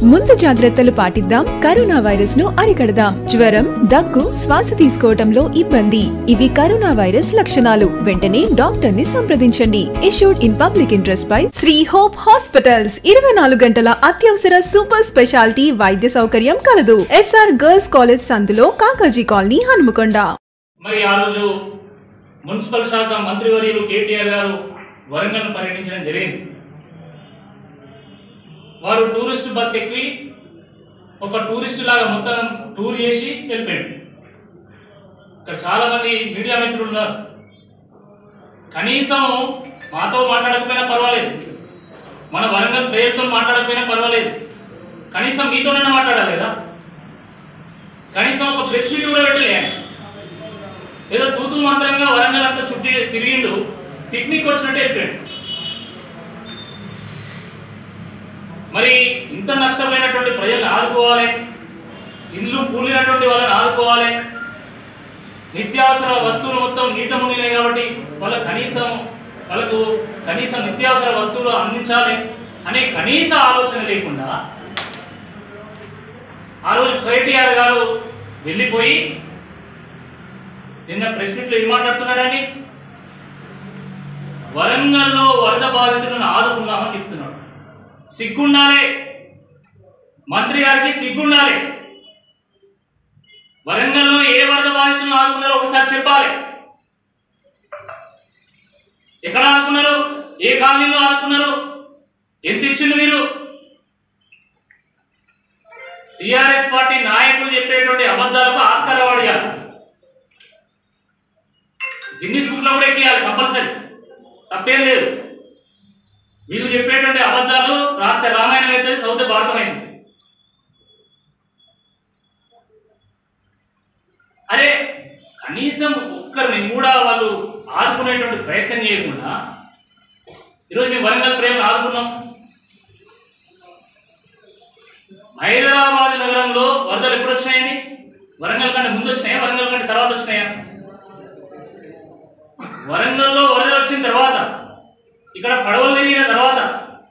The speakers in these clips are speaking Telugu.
ముందు జాగ్రత్తలు పాటిద్దాం కరోనా వైరస్ ను అరికడదాం జ్వరం దగ్గు శ్వాస తీసుకోవటంలో ఇబ్బంది ఇవి కరోనా వైరస్ లక్షణాలు వెంటనే డాక్టర్ ని సంప్రదించండి issued in public interest by Sri hope hospitals ఇరవై నాలుగు గంటల అత్యవసర సూపర్ స్పెషాలిటీ వైద్య సౌకర్యం కలదు ఎస్ఆర్ గర్ల్స్ కాలేజ్ సందులో కాకాజీ కాలనీ హనుమకొండ మరి ఆ రోజు మున్సిపల్ శాఖ మంత్రివర్యులు కేటీఆర్ గారు వరంగల్ పర్యటించడం జరిగింది వారు టూరిస్ట్ బస్ ఎక్కి ఒక టూరిస్ట్ లాగా మొత్తం టూర్ చేసి వెళ్ళిపోయాడు ఇక్కడ చాలా మంది మీడియా మిత్రులు ఉన్నారు కనీసం మాతో మాట్లాడకపోయినా పర్వాలేదు మన వరంగల్ పేరుతో మాట్లాడకపోయినా పర్వాలేదు కనీసం మీతోనైనా మాట్లాడాలి కదా కనీసం ఒక ప్రెస్ మీట్ కూడా పెట్టలే ఆయన. ఏదో తూతు మాత్రంగా వరంగల్ అంతా చుట్టి తిరిగిండు పిక్నిక్ వచ్చినట్టు వెళ్ళిపోయాడు మరి ఇంత నష్టపోయినటువంటి ప్రజలను ఆదుకోవాలి ఇల్లు కూలినటువంటి వాళ్ళని ఆదుకోవాలి నిత్యావసర వస్తువులు మొత్తం నీట మునిగినాయి కాబట్టి వాళ్ళ కనీసం వాళ్ళకు కనీసం నిత్యావసర వస్తువులు అందించాలి అనే కనీస ఆలోచన లేకుండా ఆ రోజు కేటీఆర్ గారు వెళ్ళిపోయి నిన్న ప్రెస్ మీట్లో ఏం మాట్లాడుతున్నారని వరంగల్లో వరద బాధితులను ఆదుకున్నామని చెప్తున్నాడు సిగ్గుండాలే మంత్రి గారికి సిగ్గుండాలి వరంగల్లో ఏ వరద బాధితులను ఆదుకున్నారో ఒకసారి చెప్పాలి ఎక్కడ ఆదుకున్నారు ఏ కాలనీలో ఆదుకున్నారు ఎంత ఇచ్చిండు మీరు టిఆర్ఎస్ పార్టీ నాయకులు చెప్పేటువంటి అబద్ధాలకు ఆస్కారం అడిగారు గిన్నీస్ బుక్ లో కూడా ఎక్కియాలి కంపల్సరీ తప్పేం లేదు వీళ్ళు చెప్పేటువంటి అబద్ధాలు రాస్తే రామాయణం అయితే చదివితే భారతమైంది అరే కనీసం ఒక్కరిని కూడా వాళ్ళు ఆదుకునేటువంటి ప్రయత్నం చేయకుండా ఈరోజు మేము వరంగల్ ప్రేమను ఆదుకున్నాం హైదరాబాద్ నగరంలో వరదలు ఎప్పుడు వచ్చినాయండి వరంగల్ కంటే ముందు వచ్చినాయా వరంగల్ కంటే తర్వాత వచ్చినాయా వరంగల్లో వరదలు వచ్చిన తర్వాత ఇక్కడ పడవలు తిరిగిన తర్వాత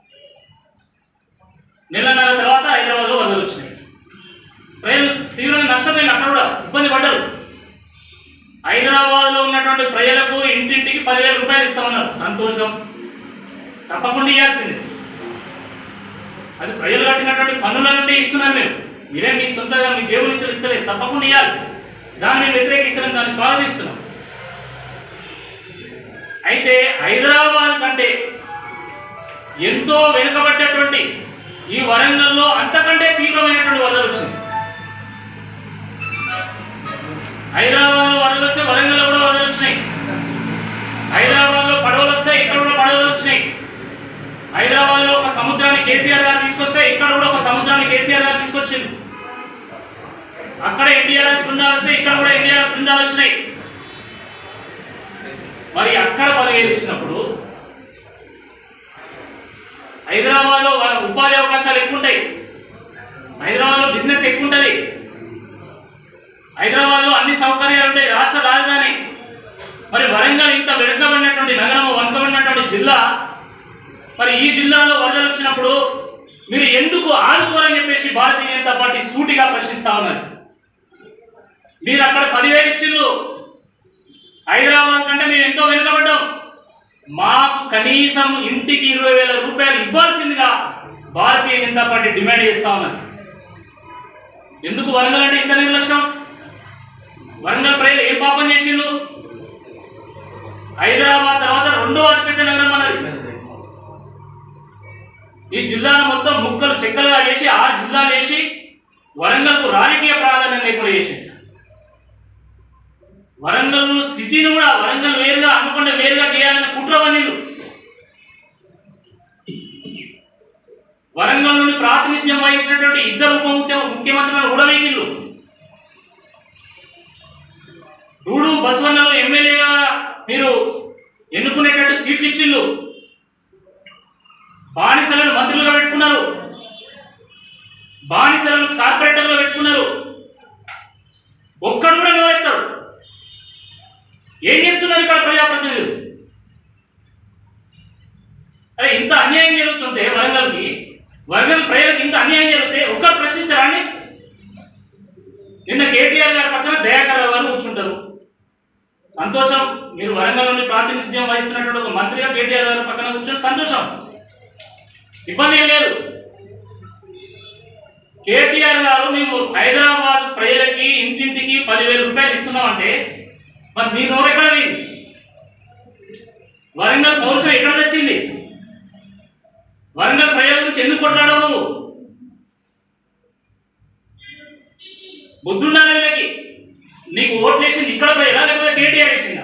నెలన్నర తర్వాత హైదరాబాద్లో వరదలు వచ్చినాయి ప్రజలు తీవ్రంగా నష్టపోయిన అక్కడ కూడా ఇబ్బంది పడ్డారు హైదరాబాద్లో ఉన్నటువంటి ప్రజలకు ఇంటింటికి పదివేల రూపాయలు ఇస్తామన్నారు సంతోషం తప్పకుండా ఇవ్వాల్సిందే అది ప్రజలు కట్టినటువంటి పన్నుల నుండి ఇస్తున్నారు మేము మీరే మీ సొంతంగా మీ జేబు నుంచి ఇస్తలేదు తప్పకుండా ఇవ్వాలి దాన్ని మేము వ్యతిరేకిస్తున్నాం దాన్ని స్వాగతిస్తున్నాం అయితే హైదరాబాద్ కంటే ఎంతో వెనుకబడ్డటువంటి ఈ వరంగల్లో అంతకంటే తీవ్రమైనటువంటి వరదలు వచ్చింది హైదరాబాద్లో వరదలు వస్తే వరంగల్లో కూడా వరదలు వచ్చినాయి హైదరాబాద్లో పడవలు వస్తే ఇక్కడ కూడా పడవలు వచ్చినాయి హైదరాబాద్లో ఒక సముద్రాన్ని కేసీఆర్ గారు తీసుకొస్తే ఇక్కడ కూడా ఒక సముద్రాన్ని కేసీఆర్ గారు తీసుకొచ్చింది అక్కడ ఎన్డీఆర్ బృందాలు వస్తే ఇక్కడ కూడా ఎన్డీఆర్ బృందాలు వచ్చినాయి మరి అక్కడ పదివేలు ఇచ్చినప్పుడు హైదరాబాద్లో వా- ఉపాధి అవకాశాలు ఎక్కువ ఉంటాయి హైదరాబాద్లో బిజినెస్ ఎక్కువ ఉంటుంది హైదరాబాద్లో అన్ని సౌకర్యాలు ఉంటాయి రాష్ట్ర రాజధాని మరి వరంగల్ ఇంత వెనుకబడినటువంటి నగరం వెనుకబడినటువంటి జిల్లా మరి ఈ జిల్లాలో వరదలు వచ్చినప్పుడు మీరు ఎందుకు ఆదుకోరని చెప్పేసి భారతీయ జనతా పార్టీ సూటిగా ప్రశ్నిస్తా ఉన్నారు మీరు అక్కడ పదివేలు ఇచ్చిళ్ళు హైదరాబాద్ కంటే మేము ఎంతో వెనుకబడ్డాం మాకు కనీసం ఇంటికి ఇరవై వేల రూపాయలు ఇవ్వాల్సిందిగా భారతీయ జనతా పార్టీ డిమాండ్ చేస్తా ఉన్నది ఎందుకు వరంగల్ అంటే ఇంత నిర్లక్ష్యం వరంగల్ ప్రజలు ఏం పాపం చేసిండు హైదరాబాద్ తర్వాత రెండో అతిపెద్ద నగరం అన్నది ఈ జిల్లాను మొత్తం ముక్కలు చెక్కలుగా చేసి ఆరు జిల్లాలు చేసి వరంగల్కు రాజకీయ ప్రాధాన్యం లేకుండా చేసింది వరంగల్ సిటీని కూడా వరంగల్ వేరుగా అనుకుండా వేరుగా చేయాలని కుట్రవన్నీలు వరంగల్ నుండి ప్రాతినిధ్యం వహించినటువంటి ఇద్దరు ఉప ముఖ్య ముఖ్యమంత్రులను ఊడవేకిళ్ళు చూడు బసవన్నలు ఎమ్మెల్యేగా మీరు ఎన్నుకునేటట్టు సీట్లు ఇచ్చిళ్ళు బానిసలను మంత్రులుగా పెట్టుకున్నారు బానిసలను కార్పొరేటర్లుగా పెట్టుకున్నారు ఒక్కడు కూడా నిలబెట్టాడు ఏం చేస్తున్నారు ఇక్కడ ప్రజాప్రతినిధులు అరే ఇంత అన్యాయం జరుగుతుంటే వరంగల్కి వరంగల్ ప్రజలకు ఇంత అన్యాయం జరిగితే ఒక్కరు ప్రశ్నించరాండి నిన్న కేటీఆర్ గారి పక్కన దయాకర్ రావు గారు కూర్చుంటారు సంతోషం మీరు వరంగల్ నుండి ప్రాతినిధ్యం వహిస్తున్నటువంటి ఒక మంత్రిగా కేటీఆర్ గారి పక్కన కూర్చొని సంతోషం ఇబ్బంది ఏం లేదు కేటీఆర్ గారు మేము హైదరాబాద్ ప్రజలకి ఇంటింటికి పదివేల రూపాయలు ఇస్తున్నామంటే మరి మీ నోరు ఎక్కడ పోయింది వరంగల్ పౌరుషం ఎక్కడ తెచ్చింది వరంగల్ ప్రజల గురించి ఎందుకు కొట్లాడావు నువ్వు బుద్ధుండాలి వీళ్ళకి నీకు ఓట్లు వేసింది ఇక్కడ ప్రజలా లేకపోతే కేటీఆర్ వేసిందా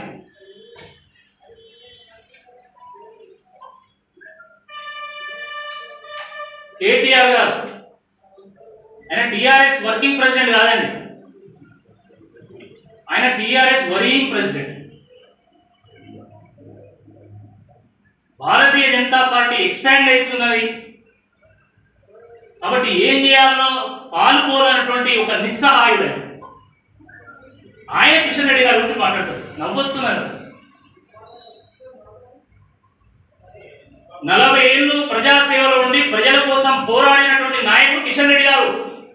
కేటీఆర్ గారు ఆయన టిఆర్ఎస్ వర్కింగ్ ప్రెసిడెంట్ కాదండి ఆయన TRS working president Bharatiya Janata Party expand అవుతున్నది కాబట్టి ఏం చేయాలో పాల్పోలన్నటువంటి ఒక నిస్సహాయుడు ఆయన. ఆయన కిషన్ రెడ్డి గారి గురించి మాట్లాడతారు నవ్వొస్తున్నారు సార్ నలభై ఏళ్ళు ప్రజాసేవలో ఉండి ప్రజల కోసం పోరాడినటువంటి నాయకుడు కిషన్ రెడ్డి గారు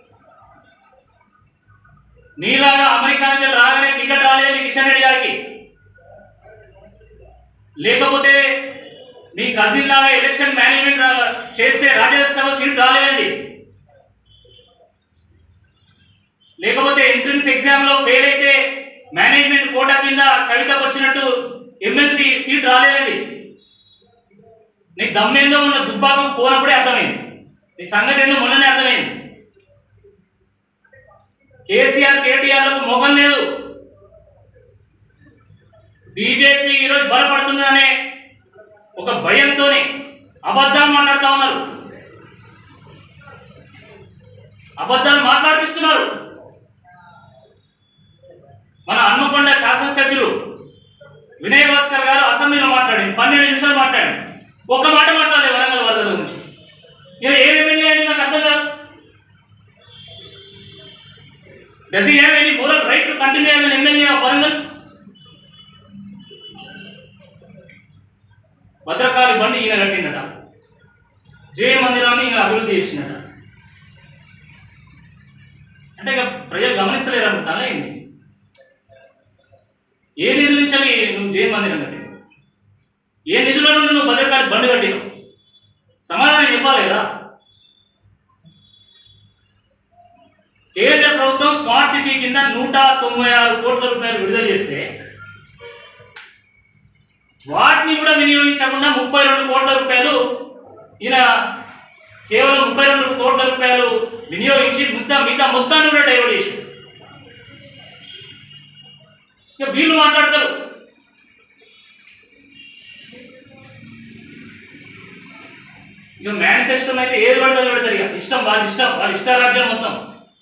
నీలాగా అమెరికా నుంచి రాగానే టికెట్ రాలేదు కిషన్ రెడ్డి గారికి లేకపోతే మీ కజిన్ లాగా ఎలక్షన్ మేనేజ్మెంట్ రా- చేస్తే రాజ్యసభ సీట్ రాలేదండి లేకపోతే ఎంట్రన్స్ ఎగ్జామ్ లో ఫెయిల్ అయితే మేనేజ్మెంట్ కోటా కింద కవితకు వచ్చినట్టు ఎమ్మెల్సీ సీట్ రాలేదండి నీ దమ్మేందో ఉన్న దుబ్బాకు పోనప్పుడే అర్థమైంది నీ సంగతి ఏందో మొన్ననే అర్థమైంది కేసీఆర్ కేటీఆర్లకు మోకం లేదు బీజేపీ ఈరోజు బలపడుతుందనే ఒక భయంతోనే అబద్ధాలు మాట్లాడుతూ ఉన్నారు అబద్ధాలు మాట్లాడిపిస్తున్నారు మన హన్మకొండ శాసనసభ్యులు వినయ్ భాస్కర్ గారు అసెంబ్లీలో మాట్లాడింది పన్నెండు నిమిషాలు మాట్లాడండి ఒక్క మాట మాట్లాడలేదు వరంగల్ వరదల గురించి నేను ఏం ఎమ్మెల్యే అండి నాకు అర్థం కాదు does he have any moral right to continue as an MLA of Warangal Bhadrakali బండి ఈయన కట్టిండట జయ మందిరాన్ని ఈయన అభివృద్ధి చేసిండట అంటే ఇక ప్రజలు గమనిస్తలేరు అనుకుంటారా ఏంటి ఏ నిధుల నుంచి అని నువ్వు జయ మందిరం కట్టినావు ఏ నిధుల నుండి నువ్వు భద్రకాళి బండి కట్టినావు సమాధానం చెప్పాలి కదా కేంద్ర ప్రభుత్వం స్మార్ట్ సిటీ కింద నూట తొంభై ఆరు కోట్ల రూపాయలు విడుదల చేస్తే వాటిని కూడా వినియోగించకుండా ముప్పై రెండు కోట్ల రూపాయలు ఈయన కేవలం ముప్పై రెండు కోట్ల రూపాయలు వినియోగించి మిగతా మిగతా మొత్తాన్ని కూడా డైవర్ట్ చేసి ఇక వీళ్ళు మాట్లాడతారు ఇక మేనిఫెస్టోలో అయితే ఏది పడితే అది పెడతారు ఇక ఇష్టం వాళ్ళ ఇష్టం వాళ్ళ ఇష్టారాజ్యం మొత్తం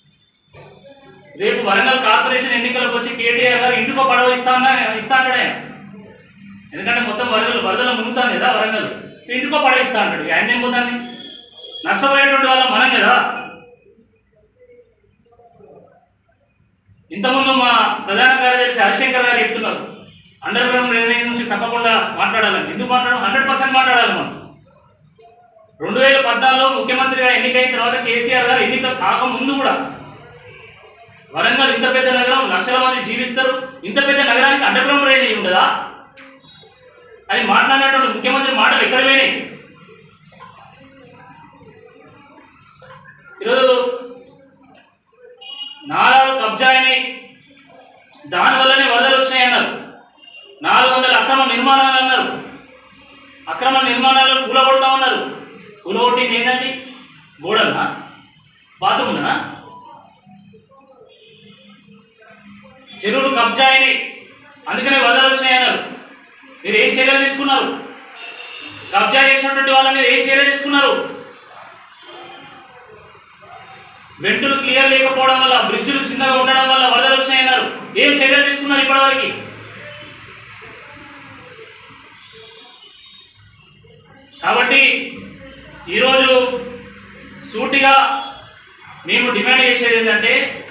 రేపు వరంగల్ కార్పొరేషన్ ఎన్నికలకు వచ్చి కేటీఆర్ గారు ఇంటికో పడవ ఇస్తా అన్న ఇస్తా అంటాడు ఆయన ఎందుకంటే మొత్తం వరదలు వరదలు మునుగుతాను కదా వరంగల్ ఇంటికో పడవ ఇస్తా అంటాడు ఆయన ఏం పోతాంది నష్టపోయేటువంటి వాళ్ళం మనం కదా ఇంతకుముందు మా ప్రధాన కార్యదర్శి హరిశంకర్ గారు చెప్తున్నారు అండర్ గ్రౌండ్ రైల్వే నుంచి తప్పకుండా మాట్లాడాలని ఎందుకు మాట్లాడడం హండ్రెడ్ పర్సెంట్ మాట్లాడాలి మనం రెండు వేల పద్నాలుగులో ముఖ్యమంత్రిగా ఎన్నికైన తర్వాత కేసీఆర్ గారు ఎన్నిక కాకముందు కూడా వరంగల్ ఇంత పెద్ద నగరం లక్షల మంది జీవిస్తారు ఇంత పెద్ద నగరానికి అండర్ గ్రౌండ్ రైలు అయి ఉండదా అని మాట్లాడినటువంటి ముఖ్యమంత్రి మాటలు ఎక్కడ పోయినాయి ఈరోజు నాలాలు కబ్జా అయినాయి దానివల్లనే వరదలు వచ్చినాయి అన్నారు నాలుగు వందల అక్రమ నిర్మాణాలు అన్నారు అక్రమ నిర్మాణాలు కూలగొడతా ఉన్నారు కూలగొట్టింది ఏంటండి గోడలనా బాత్రూమ్నా చెరువులు కబ్జా అయినాయి అందుకనే వరదలు వచ్చినాయి అన్నారు మీరు ఏం చర్యలు తీసుకున్నారు కబ్జా చేసినటువంటి వాళ్ళ మీద ఏం చర్యలు తీసుకున్నారు వెంటులు క్లియర్ లేకపోవడం వల్ల బ్రిడ్జులు చిన్నగా ఉండడం వల్ల వరదలు వచ్చినాయన్నారు ఏం చర్యలు తీసుకున్నారు ఇప్పటివరకు కాబట్టి ఈరోజు సూటిగా మేము డిమాండ్ చేసేది ఏంటంటే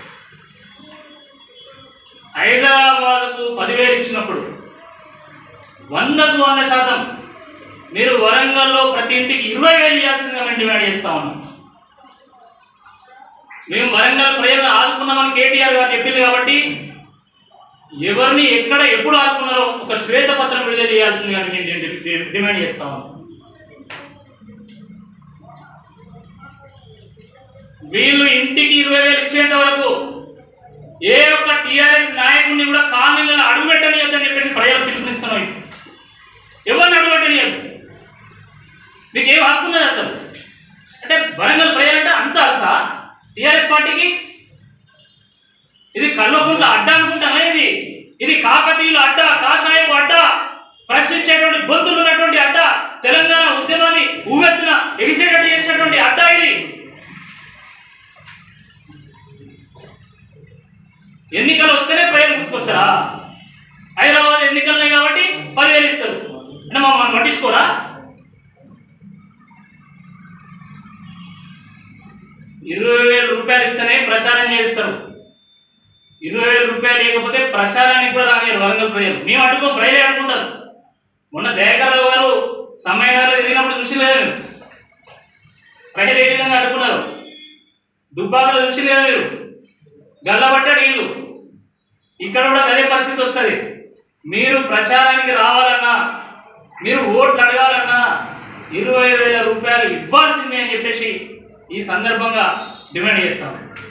హైదరాబాద్కు పదివేలు ఇచ్చినప్పుడు వందకు వంద శాతం మీరు వరంగల్లో ప్రతి ఇంటికి ఇరవై వేలు ఇవ్వాల్సిందిగా మేము డిమాండ్ చేస్తా ఉన్నాం మేము వరంగల్ ప్రజలను ఆదుకున్నామని కేటీఆర్ గారు చెప్పింది కాబట్టి ఎవరిని ఎక్కడ ఎప్పుడు ఆదుకున్నారో ఒక శ్వేతపత్రం విడుదల చేయాల్సిందిగా నేను నేను డి- డిమాండ్ చేస్తాను వీళ్ళు ఇంటికి ఇరవై వేలు ఇచ్చేంత వరకు ఏ ఒక్క టీఆర్ఎస్ నాయకుడిని కూడా కాలనీలను అడుగుపెట్టనియొద్దని చెప్పేసి ప్రజలు పిలుపునిస్తున్నాం ఎవరిని అడుగుపెట్టనియద్దు మీకు ఏం హక్కు ఉన్నది అసలు అంటే వరంగల్ ప్రజలంటే అంత అలసా టీఆర్ఎస్ పార్టీకి ఇది కల్వకుంట్ల అడ్డా అనుకుంటానా ఇది ఇది కాకతీయుల అడ్డా కాషాయపు అడ్డా ప్రశ్నించేటువంటి గొంతులు ఉన్నటువంటి అడ్డా తెలంగాణ ఉద్యమాన్ని ఊవెత్తున ఎగిసేటట్టు చేసినటువంటి అడ్డా ఇది ఎన్నికలు వస్తేనే ప్రజలు గుర్తుకొస్తారా హైదరాబాద్ ఎన్నికలున్నాయి కాబట్టి పదివేలు ఇస్తారు అంటే మమ్మల్ని పట్టించుకోరా ఇరవై వేల రూపాయలు ఇస్తేనే ప్రచారం చేస్తారు ఇరవై వేల రూపాయలు లేకపోతే ప్రచారానికి కూడా రానియరు వరంగల్ ప్రజలు మేము అడ్డుకో ప్రజలే అడుగుంటారు మొన్న దయాకర్రావు గారు సమయాలు ఎదిగినప్పుడు చూసి లేదు మీరు. ప్రజలు ఏ విధంగా అడ్డుకున్నారు దుబ్బాకలు చూసి లేదు మీరు గల్లబట్టాడు వీళ్ళు ఇక్కడ కూడా అదే పరిస్థితి వస్తుంది మీరు ప్రచారానికి రావాలన్నా మీరు ఓట్లు అడగాలన్నా ఇరవై వేల రూపాయలు ఇవ్వాల్సిందే అని చెప్పేసి ఈ సందర్భంగా డిమాండ్ చేస్తాం